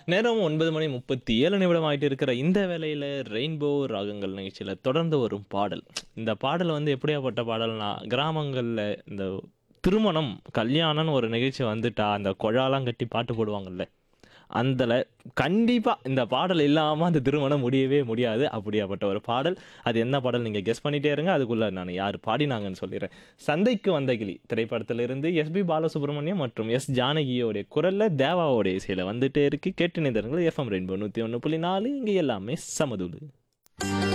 நேரம் ஒன்பது மணி முப்பத்தி ஏழு நிமிடம் ஆயிட்டு இருக்கிற இந்த வேளையில் ரெயின்போ ராகங்கள் நிகழ்ச்சியில் தொடர்ந்து வரும் பாடல் இந்த பாடல் வந்து எப்படியாப்பட்ட பாடல்னா கிராமங்களில் இந்த திருமணம் கல்யாணம்னு ஒரு நிகழ்ச்சி வந்துட்டா அந்த குழாலாம் கட்டி பாட்டு போடுவாங்கல்ல அந்தல கண்டிப்பாக இந்த பாடல் இல்லாமல் அந்த திருமணம் முடியவே முடியாது அப்படியாப்பட்ட ஒரு பாடல் அது என்ன பாடல் நீங்கள் கெஸ் பண்ணிட்டே இருங்க அதுக்குள்ளே நான் யார் பாடினாங்கன்னு சொல்லிடுறேன் சந்தைக்கு வந்த கிளி திரைப்படத்திலிருந்து எஸ்பி பாலசுப்ரமணியம் மற்றும் எஸ் ஜானகியோடைய குரலில் தேவாவோடைய இசையில் வந்துட்டே இருக்கு கேட்டு நிதர்கள் எஃப்எம் ரெயின்போ நூற்றி ஒன்று புள்ளி நாலு இங்கே எல்லாமே சமதுளு